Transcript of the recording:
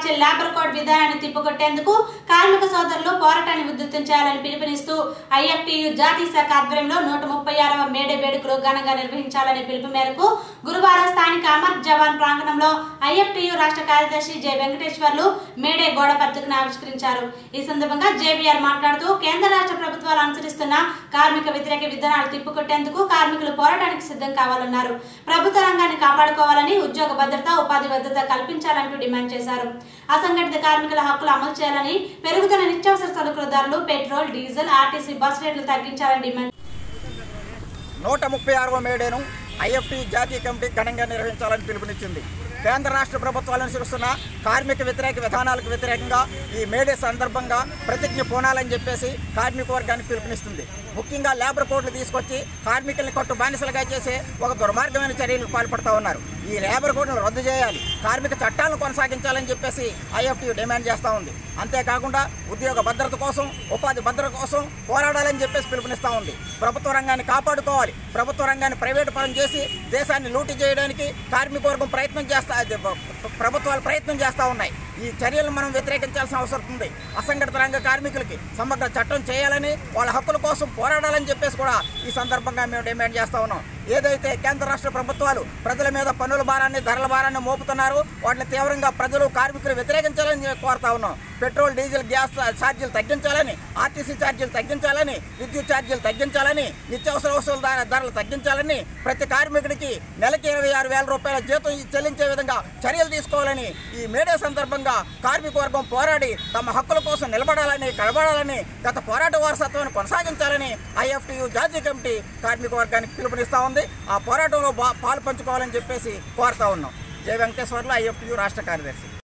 మార్చే labour code విధానాన్ని తిప్పుకొట్టేందుకు కార్మిక సోదరులు పోరాటాన్ని ఉధృతం చేయాలని పిలుపునిస్తూ ఐఎఫ్టియు జాతీయ శాఖ ఆధ్వర్యంలో నూట ముప్పై ఆరవ మేడే వేడుకలు ఘనంగా నిర్వహించాలనే పిలుపు మేరకు గురువారం స్థానిక అమర్ జవాన్ ప్రాంగణంలో ఐఎఫ్టియు రాష్ట్ర కార్యదర్శి జె వెంకటేశ్వర్లు మేడే గోడ పత్రికను ఆవిష్కరించారు ఈ సందర్భంగా జేబీఆర్ మాట్లాడుతూ కేంద్ర రాష్ట్ర ప్రభుత్వాలు అనుసరిస్తున్న కార్మిక వ్యతిరేక విధానాలు తిప్పుకొట్టేందుకు కార్మికులు పోరాటానికి సిద్ధం కావాలన్నారు ప్రభుత్వ రంగాన్ని కాపాడుకోవాలని ఉద్యోగ భద్రత ఉపాధి భద్రత కల్పించాలంటూ డిమాండ్ చేశారు అసంఘటిత కార్మికుల హక్కులు అమలు చేయాలని పెరుగుతున్న నిత్యావసర సరుకుల ధరలు పెట్రోల్ డీజిల్ ఆర్టీసీ బస్ రేట్లు తగ్గించాలని డిమాండ్ నూట ముప్పై ఆరవ మేడేను ఐఎఫ్టీ జాతీయ కమిటీ ఘనంగా నిర్వహించాలని పిలుపునిచ్చింది కేంద్ర రాష్ట్ర ప్రభుత్వాలు అనుసరిస్తున్న కార్మిక వ్యతిరేక విధానాలకు వ్యతిరేకంగా ఈ మేడే సందర్భంగా ప్రతిజ్ఞ పూనాలని చెప్పేసి కార్మిక వర్గానికి పిలుపునిస్తుంది ముఖ్యంగా లేబర్ కోడ్లు తీసుకొచ్చి కార్మికుల్ని కొట్టు బానిసలుగా చేసే ఒక దుర్మార్గమైన చర్యలకు పాల్పడుతూ ఉన్నారు ఈ లేబర్ కోడ్లను రద్దు చేయాలి కార్మిక చట్టాలను కొనసాగించాలని చెప్పేసి ఐఎఫ్టీ డిమాండ్ చేస్తూ ఉంది అంతేకాకుండా ఉద్యోగ భద్రత కోసం ఉపాధి భద్రత కోసం పోరాడాలని చెప్పేసి పిలుపునిస్తూ ఉంది ప్రభుత్వ రంగాన్ని కాపాడుకోవాలి ప్రభుత్వ రంగాన్ని ప్రైవేటు పరం చేసి దేశాన్ని లూటీ చేయడానికి కార్మిక వర్గం ప్రయత్నం చేస్తా అది ప్ర- ప్రభుత్వాలు ప్రయత్నం చేస్తూ ఉన్నాయి ఈ చర్యలను మనం వ్యతిరేకించాల్సిన అవసరం ఉంది అసంఘటిత రంగ కార్మికులకి సమగ్ర చట్టం చేయాలని వాళ్ళ హక్కుల కోసం పోరాడాలని చెప్పేసి కూడా ఈ సందర్భంగా మేము డిమాండ్ చేస్తూ ఉన్నాం ఏదైతే కేంద్ర రాష్ట్ర ప్రభుత్వాలు ప్రజల మీద పన్నుల భారాన్ని ధరల భారాన్ని మోపుతున్నారో వాటిని తీవ్రంగా ప్రజలు కార్మికులు వ్యతిరేకించాలని కోరుతా ఉన్నాం పెట్రోల్ డీజిల్ గ్యాస్ ఛార్జీలు తగ్గించాలని ఆర్టీసీ ఛార్జీలు తగ్గించాలని విద్యుత్ ఛార్జీలు తగ్గించాలని నిత్యావసర వస్తువుల ధర- ధరలు తగ్గించాలని ప్రతి కార్మికుడికి నెలకి ఇరవై ఆరు వేల రూపాయల జీతం చెల్లించే విధంగా చర్యలు తీసుకోవాలని ఈ మేడే సందర్భంగా కార్మిక వర్గం పోరాడి తమ హక్కుల కోసం నిలబడాలని కలబడాలని గత పోరాట వారసత్వాన్ని కొనసాగించాలని ఐఎఫ్టియు జాతీయ కమిటీ కార్మిక వర్గానికి పిలుపునిస్తా ఉంది ఆ పోరాటంలో బా- పాలు పంచుకోవాలని చెప్పేసి కోరుతా ఉన్నాం జయ వెంకటేశ్వర్లు ఐఎఫ్టియు రాష్ట్ర కార్యదర్శి